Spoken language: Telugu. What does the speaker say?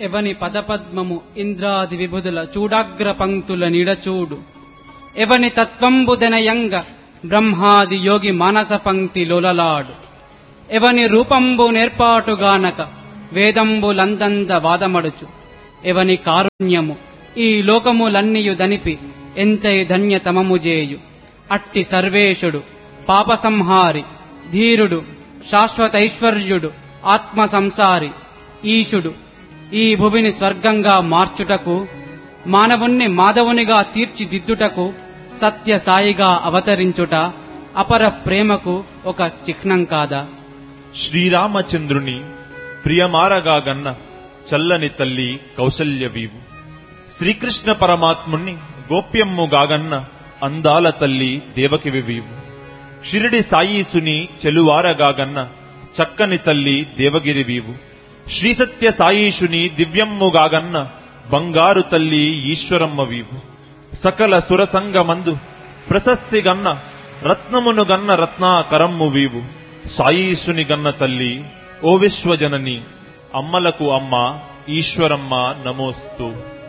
ఎవని పదపద్మము ఇంద్రాది విభుదుల చూడాగ్ర పంక్తుల నిడచూడు ఎవని తత్వంబుదనయంగ బ్రహ్మాది యోగి మానస పంక్తి లొలలాడు ఎవని రూపంబు నేర్పాటుగానక వేదంబులందంద వాదమడుచు ఎవని కారుణ్యము ఈ లోకములన్నియు దనిపి ఎంతై ధన్యతమము జేయు అట్టి సర్వేశుడు పాప సంహారి ధీరుడు శాశ్వతైశ్వర్యుడు ఆత్మ సంసారి ఈశుడు ఈ భూమిని స్వర్గంగా మార్చుటకు మానవుణ్ణి మాధవునిగా తీర్చిదిద్దుటకు సత్య సాయిగా అవతరించుట అపర ప్రేమకు ఒక చిహ్నం కాదా శ్రీరామచంద్రుని ప్రియమారగా గన్న చల్లని తల్లి కౌసల్యవీవు శ్రీకృష్ణ పరమాత్ముణ్ణి గోప్యమ్ముగాగన్న అందాల తల్లి దేవకివివీవు షిరిడి సాయీసుని చెలువారగాగన్న చక్కని తల్లి దేవగిరివీవు శ్రీసత్య సాయీషుని దివ్యమ్ముగాగన్న బంగారు తల్లి ఈశ్వరమ్మ వీవు సకల సురసంగమందు ప్రశస్తి గన్న రత్నమును గన్న రత్నాకరమ్ము వీవు సాయీసుని గన్న తల్లి ఓ విశ్వజనని అమ్మలకు అమ్మ ఈశ్వరమ్మ నమోస్తు